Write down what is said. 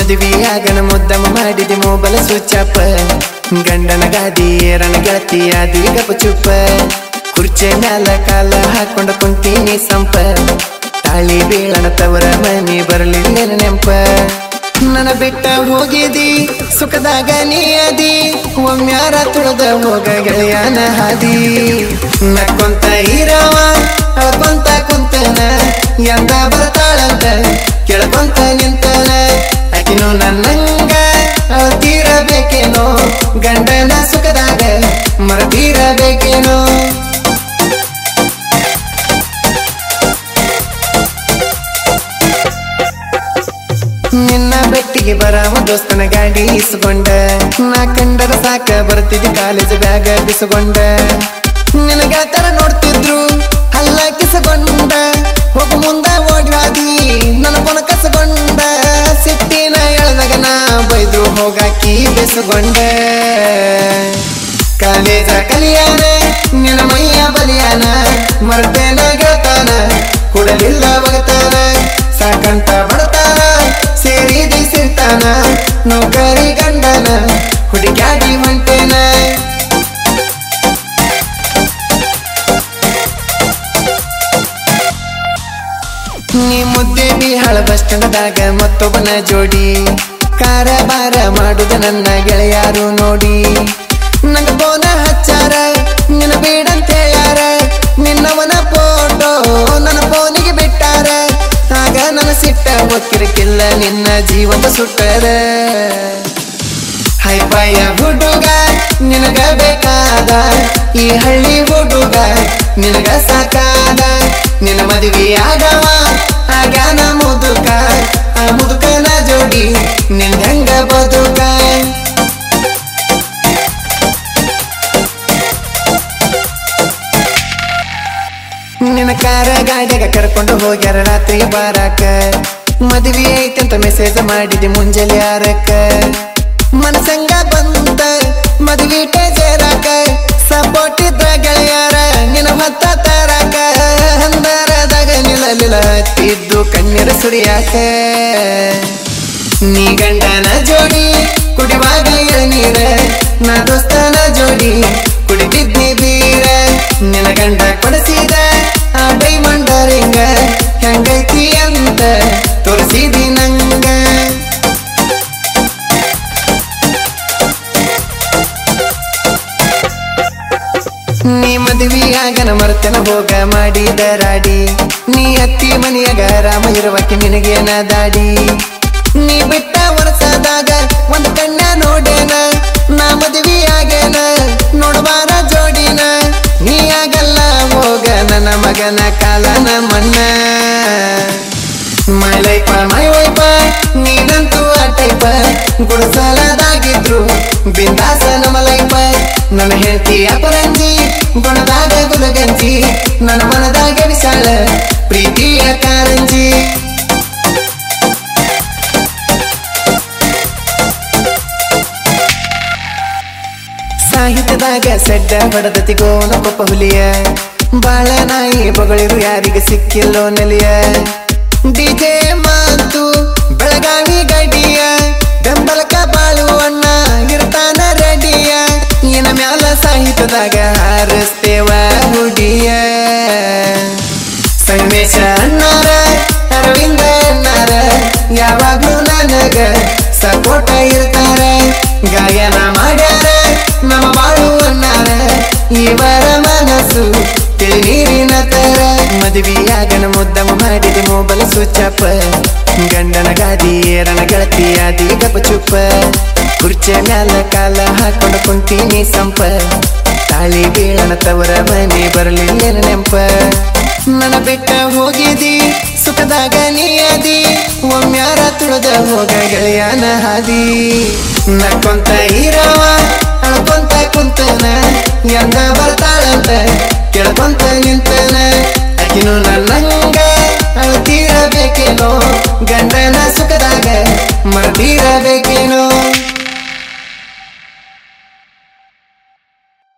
ಮದುವೆಯಾಗನ ಮುದ್ದಮ ಮಾಡಿದೆ mobile switch up ಗಂಡನ ಗಾದಿ ರಣ ಗೆಳತಿ ಆದಿ ಗಪ ಚುಪ್ಪ ಕುರ್ಚೆ ಮ್ಯಾಲ ಕಾಲ ಹಾಕೊಂಡ ಕುಂತೀನಿ ಸಂಪ ತಾಳಿ ಬೀಳನ ತವರ ಮನಿ ಬರಲಿಲ್ಲ ನೆಂಪ ನನ್ನ ಬಿಟ್ಟ ಹೋಗಿದಿ ಸುಖದಾಗ ನೀ ಅದಿ ಒಮ್ಮ್ಯಾರ ತುಳದ ಹೋಗ ಗೆಳೆಯನ ಹಾದಿ ನಕ್ಕೊಂತ ಇರವ ಅಳ್ಕೊಂತ ಕುಂತನ ಎಂದ ಬರ್ತಾಳಂತ ಕೇಳ್ಕೊಂತ ನಿಂತನ ಆಕಿನು ನನ್ನಂಗ ಅಳ್ತೀರಬೇಕೇನೋ ಗಂಡನ ಸುಖದಾಗ ಮರತೀರಬೇಕೇನೋ ನಿನ್ನ ಬೆಟ್ಟಿಗೆ ಬರಾವ ದೋಸ್ತನ ಗಾಡಿ ಇಸ್ಕೊಂಡ ನಾ ಕಂಡರ ಸಾಕ ಬರ್ತಿದ್ದಿ ಕಾಲೇಜ್ ಬ್ಯಾಗ ಬಿಸ್ಕೊಂಡ ನಿನ್ನ ಗೆಳತರ ನೋಡ್ತಿದ್ರು ಹಲ್ಲ ಕಿಸಗೊಂಡ ಹೋಗ ಮುಂದ ಓಡ್ಯಾದಿ ನನ್ನ ಕೊನ ಕಸಗೊಂಡ ಸಿಟ್ಟಿನ ಎಳ್ದಾಗ ನಾ ಬೈದ್ರು ಹೋಗಾಕಿ ಬೆಸಗೊಂಡ ಕಾಲೇಜ ಕಲಿಯಾನ ನಿನ್ನ ಮೈಯ ಬಲಿಯಾನ ಮರ್ತೇನ ಗೆಳತಾನ ಕೊಡಲಿಲ್ಲ ಒಗತಾನ ಸಾಕಂತ ಬಡತಾನ ಸೇರಿದಿ ಸಿರ್ತಾನ ನೌಕರಿ ಗಂಡನ ಹುಡುಗಾಡಿ ಹೊಂಟೇನ ನೀ ಮುದ್ದೆ ಬಿಹಾಳ ಬಸ್ ಸ್ಟ್ಯಾಂಡ್ದಾಗ ಮತ್ತೊಬ್ಬನ ಜೋಡಿ ಕಾರಬಾರ ಮಾಡುದ ನನ್ನ ಗೆಳೆಯಾರು ನೋಡಿ ನಂಗ ಬೋನ ಹಚ್ಚಾರ ನಿನ್ನ ಬೇಡಂತ ಹೇಳ್ಯಾರ ನಿನ್ನವನ ಫೋಟೋ ನನ್ನ ಫೋನಿಗೆ ಬಿಟ್ಟಾರ ಆಗ ನನ್ನ ಸಿಟ್ಟ ಒಕ್ಕಿರಕ್ಕಿಲ್ಲ ನಿನ್ನ ಜೀವಂತ ಸುಟ್ಟರ ಹೈಪಾಯ ಹುಡುಗ ನಿನಗ ಬೇಕಾದ ಈ ಹಳ್ಳಿ ಹುಡುಗ ನಿನಗ ಸಾಕಾದ ನಿನ್ನ ಮದುವೆ ಆಗವ ಆಗ್ಯಾನ ಮುದುಕ ಆ ಮುದುಕನ ಜೋಡಿ ನಿಂದಂಗ ಬದುಕ ನಿನ್ನ ಕಾರ ಗಾಡಿಯಾಗ ಕರ್ಕೊಂಡು ಹೋಗ್ಯಾರ ರಾತ್ರಿ ಬಾರಾಕ ಮದುವೆ ಐತಂತ ಮೆಸೇಜ್ ಮಾಡಿದಿ ಮುಂಜಾನೆ ಆರಕ್ಕ ಮನಸಂಗ ಬಂತ ಮದುವೆ ಟೇಜರಾಕ ಸಪೋರ್ಟ್ ಇದ್ದ ಗೆಳೆಯಾರ ನಿನ್ನ ಹೊತ್ತ ತರಾಕ ಹಂದರದಾಗ ನಿಲ್ಲಲಿಲ್ಲ ಹತ್ತಿದ್ದು ಕಣ್ಣೀರ ಸುರಿಯಾಕ ನೀ ಗಂಡನ ಜೋಡಿ ಕುಡಿವಾಗ ಎಳನೀರ ನಾ ದೋಸ್ತನ ಜೋಡಿ ಕುಡಿದಿದ್ನಿ ಬೀರ ನಿನ್ನ ಗಂಡ ಕೊಡಿಸಿದ ಆ ಡೈಮಂಡ್ ರಿಂಗ ಹೆಂಗೈತಿ ಅಂತ ತೋರಿಸಿದಿ ನಂಗ ನೀ ಮದುವೆಯಾಗನ ಮರ್ತನ ಹೋಗ ಮಾಡಿದ ರಾಡಿ ನೀ ಅತ್ತಿ ಮನೆಯಾಗ ರಾಮ ಇರುವಕ್ಕೆ ನಿನಗೇನ ದಾಡಿ ನೀ ಬಿಟ್ಟ ವರ್ಷದಾಗ ಒಂದು ಕಣ್ಣ ನೋಡೇನ ನಾ ಮದುವೆಯಾಗೇನ ನೋಡಬಾರ ಜೋಡಿನ ನೀ ಆಗಲ್ಲ ಹೋಗ ನನ್ನ ಮಗನ ಕಾಲನ ಮಣ್ಣ ಮೈ ಲೈಫ ಮೈ ವೈಫ ನೀನಂತೂ ಆ ಟೈಪ ಗುಡಸಲದಾಗಿದ್ರು ಬಿಂದಾಸ ನಮ್ಮ ಲೈಫ ನನ್ನ ಹೆಂಡತಿ ಅಪರಂಜಿ ಗುಣದಾಗ ಗುಲಗಂಜಿ ನನ್ನ ಮನದಾಗ ವಿಶಾಲ ಪ್ರೀತಿಯ ಕಾರಂಜಿ ಸಾಹಿತ್ಯದಾಗ ಸೆಡ್ಡ ಹೊಡೆದತಿ ಗೋನ ಕೊಪ್ಪ ಹುಲಿಯ ಬಾಳ ನಾಯಿ ಬಗಳಿರು ಯಾರಿಗೆ ಸಿಕ್ಕಿಲ್ಲೋ ನೆಲಿಯ ಡಿಜೆ ಮಾತು ಬೆಳಗಾವಿ ಗಡಿಯ ಬೆಂಬಲಕ ಬಾಳು ಅಣ್ಣ ಇರ್ತಾನ ರೆಡಿಯ ಇನ ಮ್ಯಾಲ ಸಾಹಿತ್ಯದಾಗ ಹಾರಿಸ್ತೇವ ಹುಡಿಯ ಸಂಗಮೇಶ ಅಣ್ಣಾರ ಅರವಿಂದ ಅಣ್ಣಾರ ಯಾವಾಗ್ಲೂ ನನಗ ಸಪೋರ್ಟ ಇರ್ತಾರ ಗಾಯನ ಮಾಡ್ಯಾರ ನಮ್ಮ ಬಾಳು ಅಣ್ಣಾರ ಇವರ ಮನಸ್ಸು ತಿಳಿ ನೀರಿನ ತರ ಮದುವೆಯಾಗನ ಮುದ್ದಮ ಮಾಡಿದೆ ಮೊಬೈಲ್ ಸ್ವಿಚ್ ಅಪ್ ಗಂಡನ ಗಾದಿ ರಣ ಗೆಳತಿ ಆದಿ ಗಪ ಚುಪ್ಪ ಕುರ್ಚೆ ಮ್ಯಾಲ ಕಾಲ ಹಾಕೊಂಡು ಕುಂತೀನಿ ಸಂಪ ತಾಳಿ ಬೀಳನ ತವರ ಮನೆ ಬರಲಿಲ್ಲ ನೆಂಪ ನನ್ನ ಬಿಟ್ಟ ಹೋಗಿದಿ ಸುಖದಾಗ ನೀ ಅದಿ ಒಮ್ಮ್ಯಾರ ತುಳದ ಹೋಗ ಗೆಳೆಯನ ಹಾದಿ ನಕ್ಕೊಂತ ಇರವ ಅಳ್ಕೊಂತ ಕುಂತನ ಎಂದ ಬರ್ತಾಳಂತ ಕೇಳ್ಕೊಂತ ನಿಂತನ ಆಕಿನು ನನ್ನಂಗ ಅಳ್ತೀರಬೇಕೇನೋ ಗಂಡನ ಸುಖದಾಗ ಮರ್ತೀರಬೇಕೇನೋ